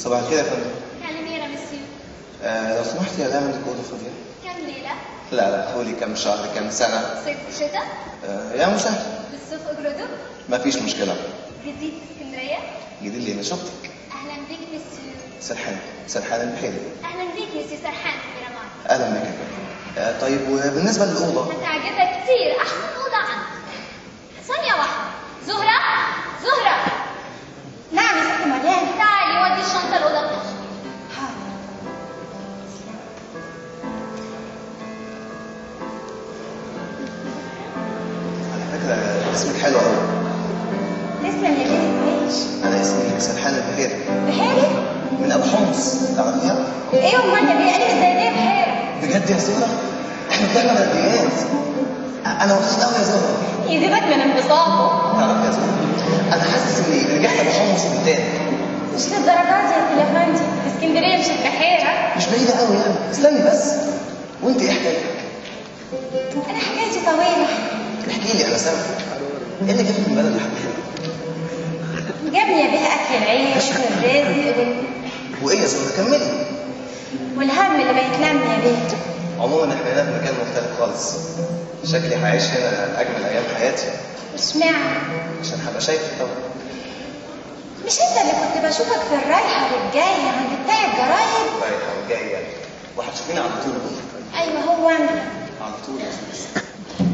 صباح الخير يا فندم كالميرا مسيو آه لو سمحت يا لا عندك اوضه فاضيه كم ليلة؟ لا لا قولي كم شهر كم سنه صيف وشتاء؟ آه يا مسهل بالصيف اجردوا؟ ما فيش مشكله جديد اسكندرية؟ جديد لي انا شفتك أهلا بك مسيو سرحان سرحان البحيري أهلا بك مسيو سرحان ميرامار اهلا بك يا فندم آه طيب وبالنسبه للاوضه هتعجبك كتير أحسن أوضة عندي ثانية واحدة زهرة زهرة نعم يا ست مريم تعالي ودي الشنطة الأوضة بتاعتك حاضر على فكره اسمك حلو قوي تسلم يا بنت تعيش انا اسمي سرحان البحيري بحالي من ابو حمص تعرفيها ايه امال يا بيه انا زي دي بحالي بجد يا زهره احنا طلعنا رديات انا مبسوط قوي يا زهره يزيدك من انبساطه تعرفي يا زهره انا حاسس اني رجعت ابو حمص من تاني مش للدرجات دي يا تلفندي اسكندريه مش البحيره مش بعيده قوي يعني استني بس وانت ايه حكايتك انا حكايتي طويله احكي لي انا سامع ايه اللي جابك من بلد الحبيب جابني يا بيه اكل العيش والرزق وال... وايه يا زهره كملي والهم اللي ما يتلم يا بيه عموما احنا هنا في مكان مختلف خالص شكلي هعيش هنا اجمل ايام حياتي اشمعنى عشان هبقى شايفك طبعا مش انت اللي كنت بشوفك في الرايحه والجايه عند بتاع الجرايد رايحه وجايه وهتشوفيني على طول ايوه هو انت على طول يا زهره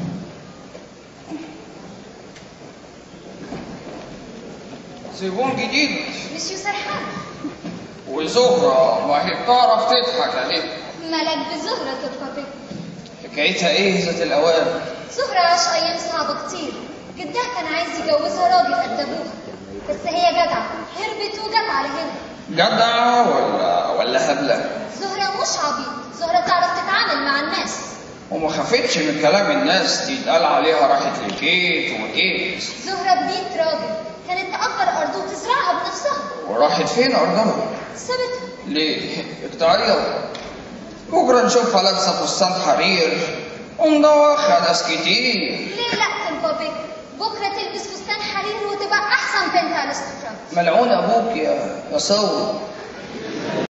زبون جديد مسيو سرحان وزهرة ما هي بتعرف تضحك عليه ملك بزهرة تبقى بك حكايتها ايه ذات الاوان زهرة عاش أيام صعبة كتير جدها كان عايز يجوزها راجل قد أبوها بس هي جدعة هربت وجت على هنا جدعة ولا ولا هبلة زهرة مش عبيط زهرة تعرف تتعامل مع الناس وما خافتش من كلام الناس دي اتقال عليها راحت لكيت وكيت زهرة بنت راجل كانت تأجر أرض وتزرعها بنفسها وراحت فين ارضها سابتها ليه التعيط بكرة نشوفها لابسة فستان حرير ومدوخة ناس كتير ليه لا تبقى بك بكرة تلبس فستان حرير وتبقى أحسن بنت على الاستفراغ ملعون ابوك يا يا صور